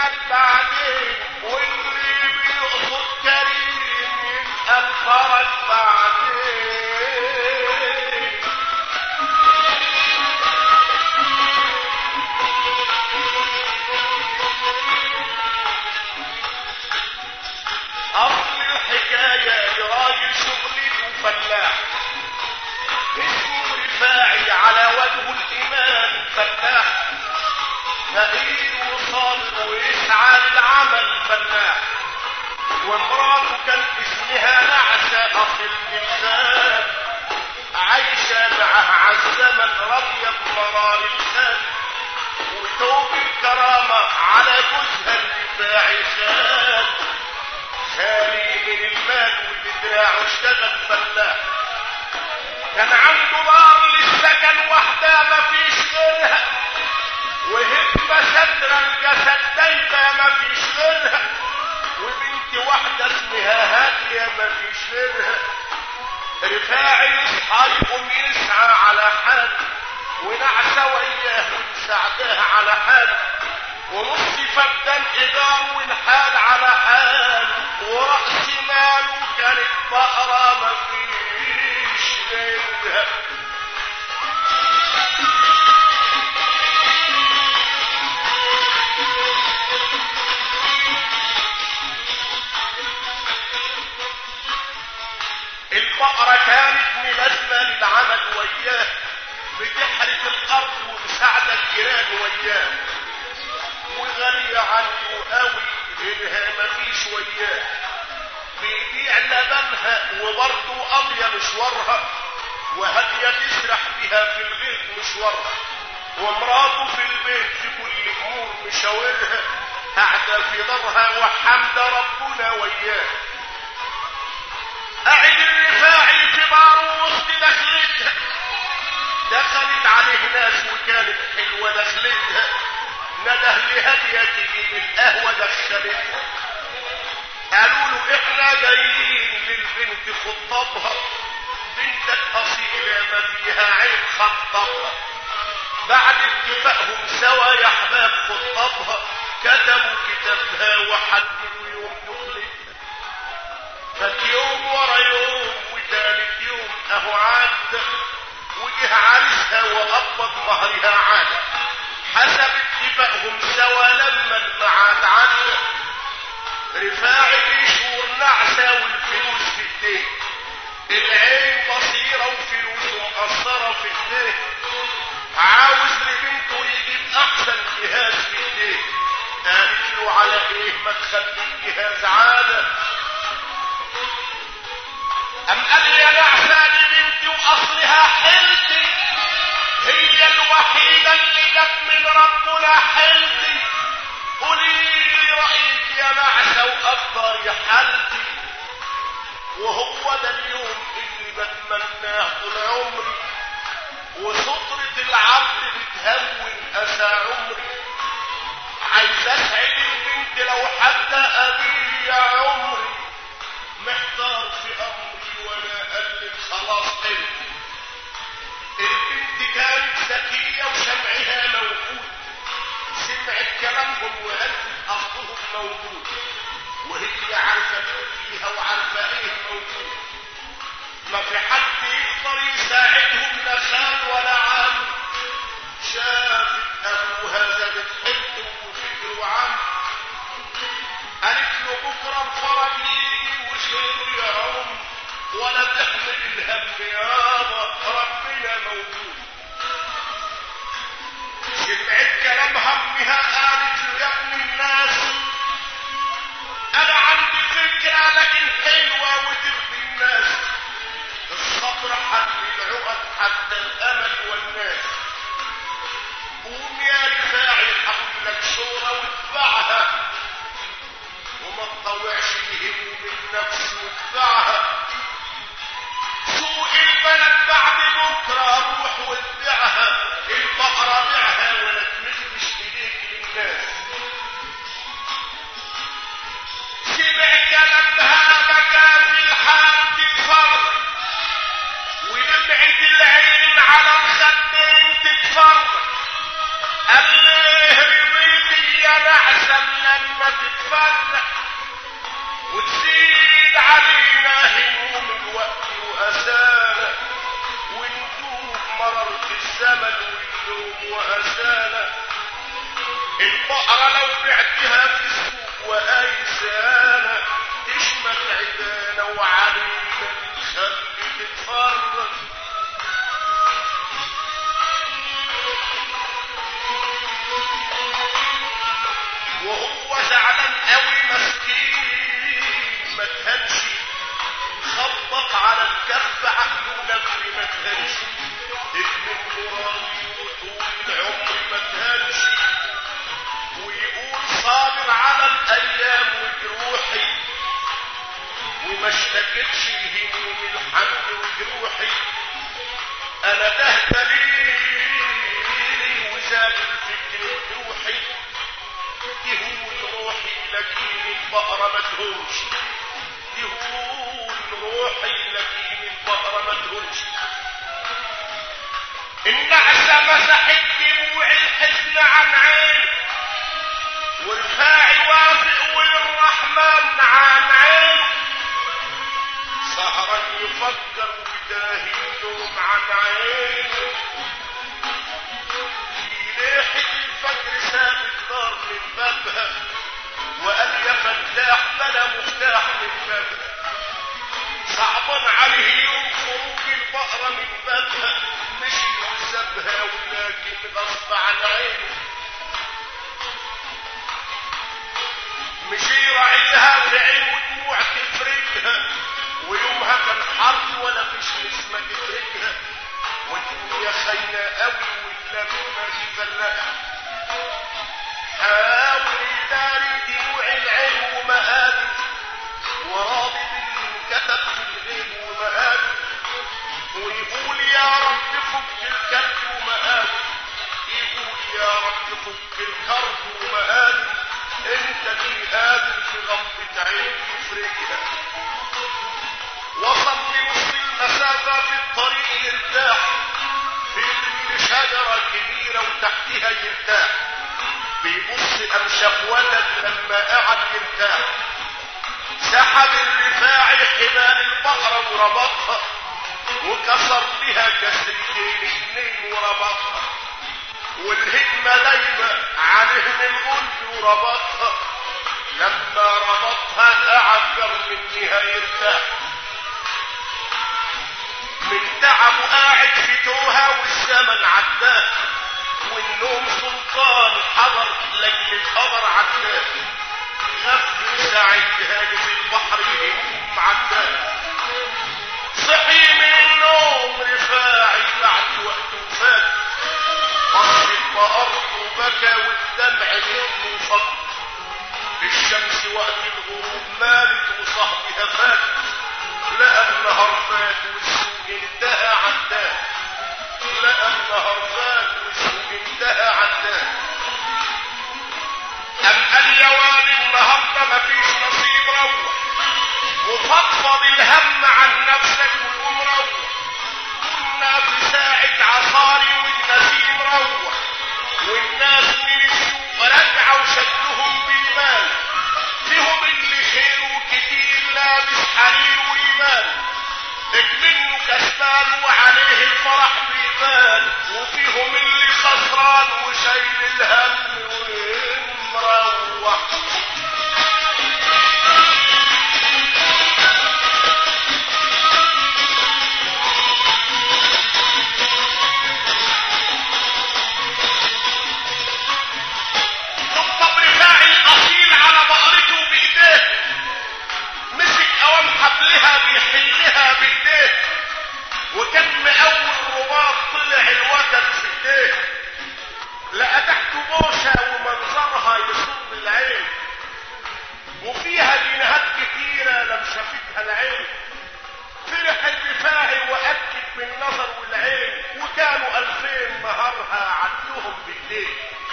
يسأل بعدين واللي بيقصد كريم يسأل فرج بعدين أصل الحكاية لراجل شغلته فلاح اسمه رفاعي على وجه الإيمان فلاح فقير وصابر ويسعى للعمل فلاح وامراته كان اسمها نعسة أصل الإنسان عايشة معه عالزمن راضية بمرار الخان وثوب الكرامة على جوزها الرفاعي خان خالي من المال واللي دراعه اشتغل فلاح كان عنده دار للسكن وحده مفيش غيرها وهبة سترة الجسد دايما مفيش غيرها وبنت واحدة اسمها هادية مفيش غيرها رفاعي يصحى يقوم يسعى على حال ونعسى وياه وتساعدها على حال ونص فدان ايجار والحال على حال ورأس ماله كانت بقرة مفيش غيرها البقرة كانت ملازمة للعمل وياه بتحرث الأرض ومساعدة الجيران وياه وغالية عنه قوي غيرها مفيش وياه بيبيع لبنها وبرضه قضية مشوارها وهدية تسرح بها في البيت مشوارها ومراته في البيت في كل امور مشاورها قاعدة في دارها وحمد ربنا وياه قاعد الرفاعي في داره وسط دخلتها دخلت عليه ناس وكانت حلوة دخلتها نده لهدية تجيب القهوة دخلتها قالوا له احنا جايين للبنت خطبها بنتك اصيلة ما فيها عين خطبها بعد اتفاقهم سوا يا احباب خطبها كتبوا كتابها وحددوا يوم دخلتها فات يوم ورا يوم وتالت يوم اهو عدى وجه عريسها وقبض مهرها عاد حسب اتفاقهم سوا لما الميعاد عدى رفاعي بيشور نعسة والفلوس في ايديه العين بصيرة وفلوسه مقصرة في ايديه عاوز لبنته يجيب احسن جهاز في ايديه قالت له على ايه ما تخلي جهاز عادة ام قال لي يا نعسة دي بنتي واصلها حلتي هي الوحيدة اللي جت من ربنا حلتي قولي لي رأيك يا نعسة وقدري حالتي وهو ده اليوم اللي بتمناه طول عمري وسطرة العبد بتهون أسى عمري عايز اسعد البنت لو حتى أبيع عمري محتار في أمري ولا أقلب خلاص قلبي البنت كانت ذكية وشمعها موجود سمعت كلامهم وقالت أصلهم موجود وهي عارفة مين فيها وعارفة ايه موجود ما في حد يقدر يساعدهم لا خال ولا عام شافت ابوها زادت حلته وفكر وعم قالت له بكره الفرج يجي وشير يا عم ولا تحمل الهم يابا ربنا موجود سمعت كلام همها قالت له يا ابن الناس انا عندي فكرة لكن حلوة وترضي الناس الصبر حل العقد حتى الامل والناس قوم يا رفاعي اقول لك شورى واتبعها وما تطوعش بهم بالنفس واتبعها سوق البلد بعد بكرة روح واتبعها البقرة بيعها ولا تمدش ايديك للناس سمع كلامها بكى في الحال تتفرج ودمعة العين على الخدين تتفرج قال ليه رضيتي يا نعسة من ما تتفرق وتزيد علينا هموم الوقت وأسانا وندوب مرر الزمن واللوم وأسانا البقرة لو بعتها في السوق وأيسانا تشمل عدانا وعلينا الخلق تتفرج وهو زعلان قوي مسكين ما تهنش خبط على الكف عقله نبل ما تهنش ابن راضي وطول العمر ما تهنش ويقول صابر على الايام وجروحي وما اشتكتش هموم الحمد وجروحي انا تهتلي وزاد الفكر بروحي يهون روحي لكن البقرة ما تهونش يهون روحي لكن البقرة ما تهونش النعسة مسحت دموع الحزن عن عين ورفاعي وافق والرحمن عن عين سهرا يفكر وداهي النوم عن عينه في ريحة الفجر ساب الدار من بابها وقال يا فتاح بلا مفتاح من بابها صعبان عليه يوم خروج البقرة من بابها مشي وسابها ولكن غصب عن عينه مشي راعيها بعين ودموع تفرقها ويومها كان حرب ولا فيش نسمة تفرقها والدنيا خاينة قوي واللمة تفرقها حاول يداري دموع العين ومآبي وراضي باللي كتب في الغيب ومآبي ويقول يا رب فك الكرب ومآبي يقول يا رب فك الكرب ومآبي انت اللي قادر في غمضة عين تفرقها وصل لوسط المسافة في الطريق يرتاح في ظل شجرة كبيرة وتحتها يرتاح بيبص أمشق ولد لما قعد يرتاح سحب الرفاعي حبال البقرة وربطها وكسر بها كسرتين اتنين وربطها والهجمة دايما عليهم الغلب وربطها لما ربطها قعد جر منها يرتاح من تعبه قاعد في توها والزمن عداه والنوم سلطان حضر لجل القمر عداه غفل ساعتها في البحر يهوم عداه صحي من النوم رفاعي بعد وقت فات بصت بأرضه وبكى والدمع منه فض الشمس وقت الغروب مالت وصهدها فات لقى النهار فات والسوق انتهى عداه لقى النهار فات والسوق انتهى عداه أم قال يا واد النهارده مفيش نصيب روح وفضفض الهم عن نفسك وقوم روح كنا في ساعة عصاري والنسيم روح والناس من السوق رجعوا شكلهم بيبان فيهم اللي خيره كتير لابس حرير وإيمان منه كسبان وعليه الفرح بيبان وفيهم اللي خسران وشايل الهم ومروح طب رفاعي الاصيل على بقرته بايديه مسك اوام حبلها بيحلها بايديه وكان مقوي رباط طلع الوتد في ايديه لقى تحته بوسه ومنظرها يصد العين وفيها جنيهات كتيره لم شافتها العين فرح الرفاعي واكد من نظر والعين وكانوا الفين نهارها عدلهم بالليل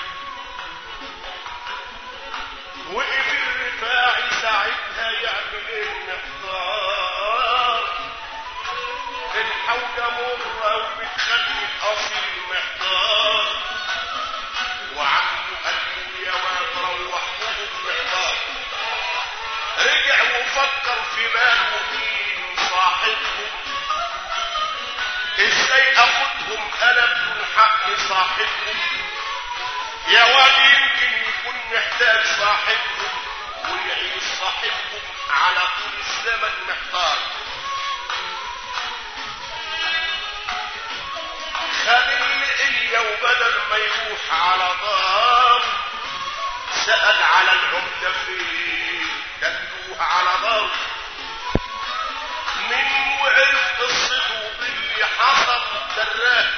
وقف الرفاعي ساعتها يعمل ايه محتار الحوجة مرة وبتخلي الأصيل محتار وعمه قال له يا واد روحوهم محتار رجع وفكر في باله مين صاحبهم ازاي اخدهم انا بدون حق صاحبهم يا واد يمكن يكون محتاج صاحبهم ويعيش صاحبهم على طول الزمن محتار خد اللقية وبدل ما يروح على دار سأل على العمدة فين دلوه على دار من وعرف قصته باللي حصل دراه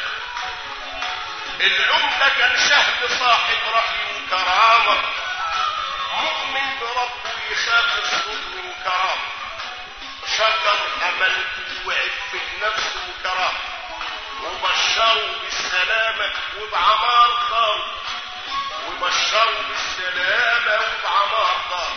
العمدة كان شهم صاحب رأي وكرامة مؤمن بربه يخاف الصدق وكرامة شكر أملته وعف نفسه وكرامة وبشروا بالسلامة وبعمار دار وبشروا بالسلامة وبعمار دار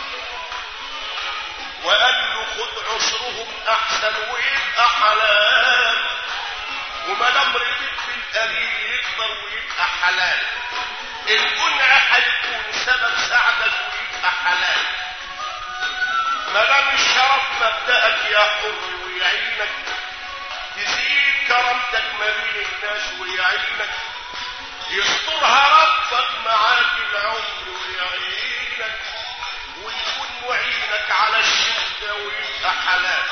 وقال له خد عشرهم أحسن ويبقى حلال وما دام رضيت بالقليل يكبر ويبقى حلال الجنع هيكون سبب سعدك ويبقى حلال ما دام الشرف مبدأك يا حر ويعينك تزيد كرامتك ما بين الناس ويعينك يسترها ربك معاك العمر ويعينك ويكون معينك على الشدة ويبقى حلال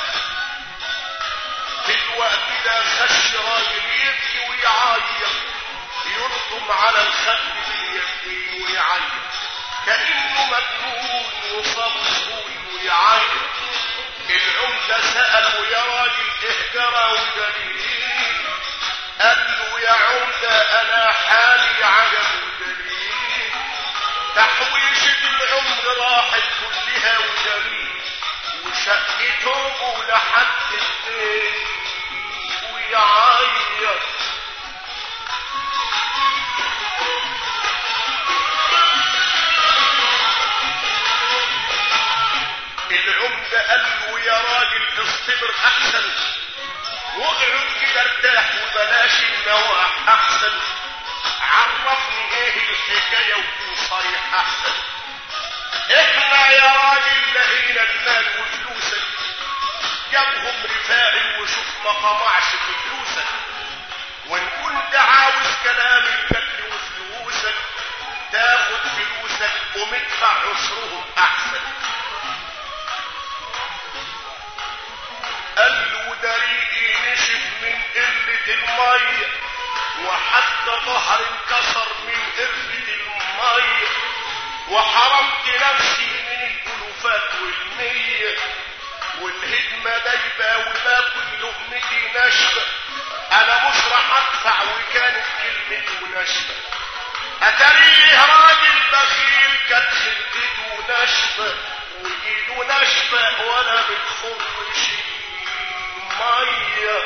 في الوقت ده خش راجل يبكي ويعيط يلطم على الخد باليدين ويعيط كأنه مجنون وصاب سهول ويعيط العمدة سأله يا راجل اهجرة ودليل قال له يا عمدة انا حالي عجب ودليل تحويشة العمر راحت كلها ودليل وشقته لحد البيت ويعيط العمدة قال له يا راجل اصطبر احسن واقعد كده ارتاح وبلاش النواح احسن عرفني ايه الحكاية وكون صريح احسن احنا يا راجل لقينا المال وفلوسك جابهم رفاعي وشوف ما طمعش في فلوسك وان كنت عاوز كلام الجد وفلوسك تاخد فلوسك ومدفع عشرهم احسن قال له دريقي نشف من قلة المية وحتى ظهر انكسر من قلة المية وحرمت نفسي من الألوفات والمية والهدمة دايبة وباكل لقمتي ناشفة أنا مش راح أدفع وكانت كلمته ناشفة أتريه راجل بخيل كانت خلقته ناشفة وإيده ناشفة ولا بتخر شيء مية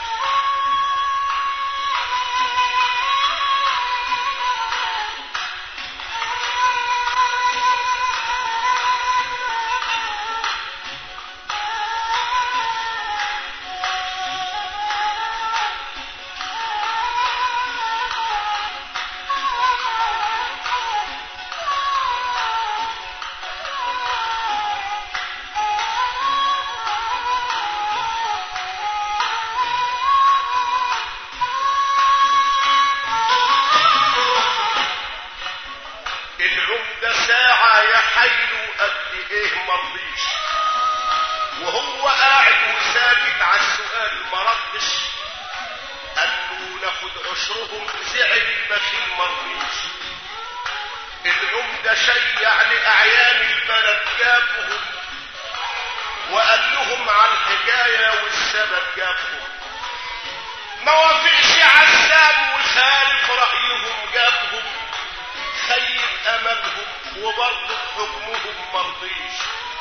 العمدة ساعة يحيلوا قد ايه مرضيش وهو قاعد وساكت على السؤال ما ردش قال له ناخد عشرهم زعل البخيل مرضيش العمدة شيع لأعيان البلد جابهم وقال لهم عن الحكاية والسبب جابهم ما وافقش عزام وخالف رأيهم جابهم خيب املهم وبرضه حكمهم مرضيش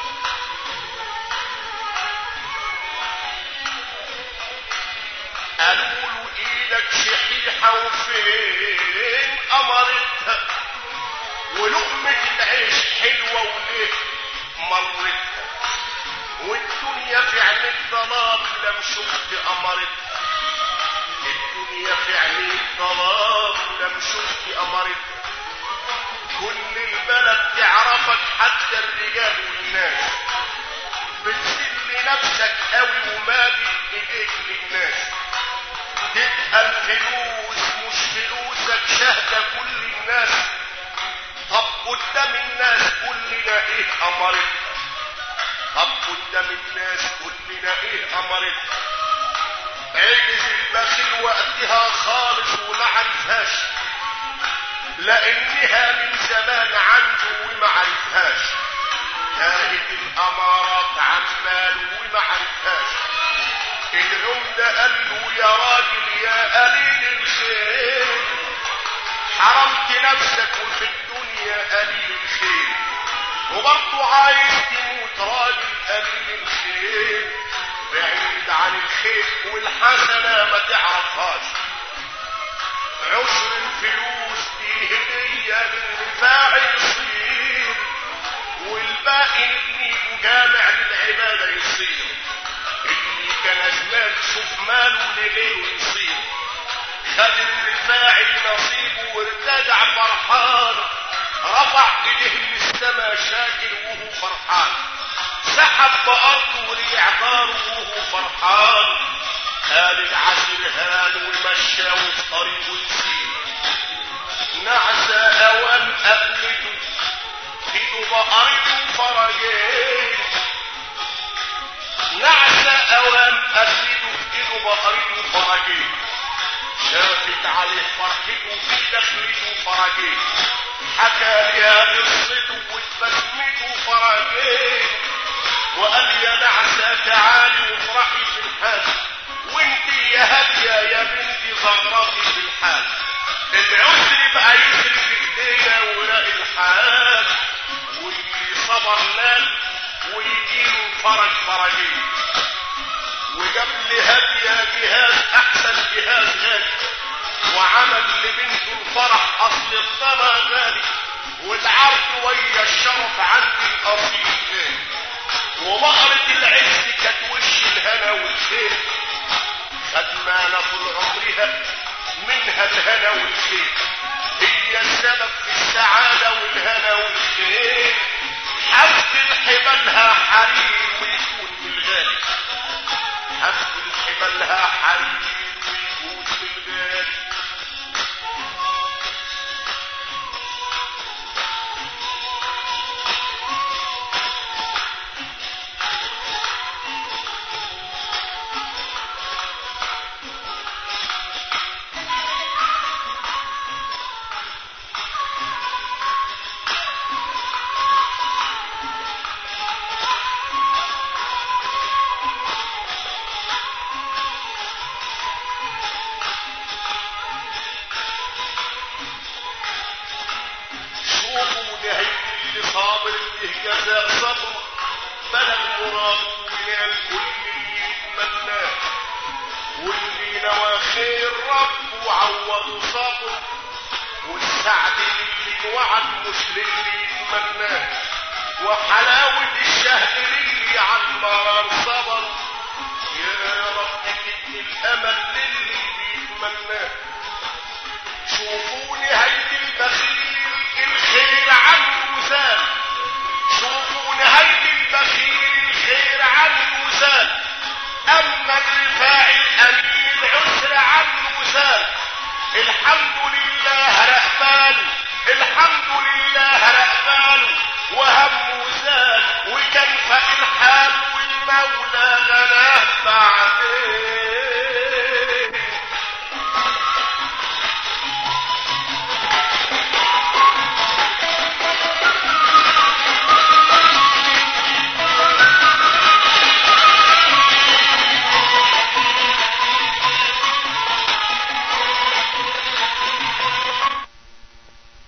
قالوا له ايدك شحيحة وفين امرتها ولقمة العيش حلوة وليه مرتها والدنيا في عين الظلام لم شفت امرتها الدنيا في عين الظلام لم شفت امرتها كل البلد تعرفك حتى الرجال والناس نفسك قوي ومالي ايديك للناس تبقى الفلوس مش فلوسك شهدة كل الناس طب قدام الناس كلنا ايه امرتنا طب قدام الناس كلنا ايه امرتنا عجز البخيل وقتها خالص وما عرفهاش لانها من زمان عنده وما عرفهاش كانت الامارات عمال وما عرفهاش العمدة قال له يا راجل يا قليل الخير حرمت نفسك وفي الدنيا قليل الخير وبرضه عايز تموت راجل قليل الخير بعيد عن الخير والحسنة ما تعرفهاش عشر الفلوس دي هدية للرفاع يصير والباقي نبني وجامع للعبادة يصير اللي كان زمان شوف ماله لغيره يصير خد الرفاعي نصيبه وارتجع فرحان رفع ايديه للسما شاكر وهو فرحان سحب بأرضه ورجع داره وهو فرحان قال العسل هان ومشى وفي طريقه يسير نعسى اوام قبلته ايده بقرته فرجين نعسى اوام قبلته ايده بقرته فرجين شافت عليه فرحته في دخلته فرجين حكى لها قصته واتبسمته فرجين وقال يا نعسى تعالي وافرحي في الحال وانت يا هادية يا بنتي زغرتي في الحال العسر بقى يسري في ايدينا ولاقي الحال واللي صبر نال ويجيله فرج فرجين وجاب لي هادية جهاز احسن جهاز غالي وعمل لبنته الفرح اصل الطلع غالي والعرض ويا الشرف عندي الاصيل غالي وبقرة العز كانت وش الهنا والخير خدمانة طول عمرها منها الهنا والخير هي السبب في السعادة والهنا والخير حفظ الحبلها حرير ويكون بالغالي حفظ الحبلها حرير ويكون بالغالي شوفوا نهاية اللي صابر به جزاء صبر بلغ مراده ونال كل اللي يتمناه واللي نوى خير رب وعوض صبر والسعد اللي وعد مش للي يتمناه وحلاوة الشهد للي على المرار صبر يا رب تدي الامل للي بيتمناه شوفوا نهاية البخيل الخير عنه زال شوفوا نهاية البخيل الخير عنه زال أما الرفاع الأمين العسر عنه زال الحمد لله رأبان الحمد لله رأبان وهم زال وكان فإن الحال والمولى غناه بعدين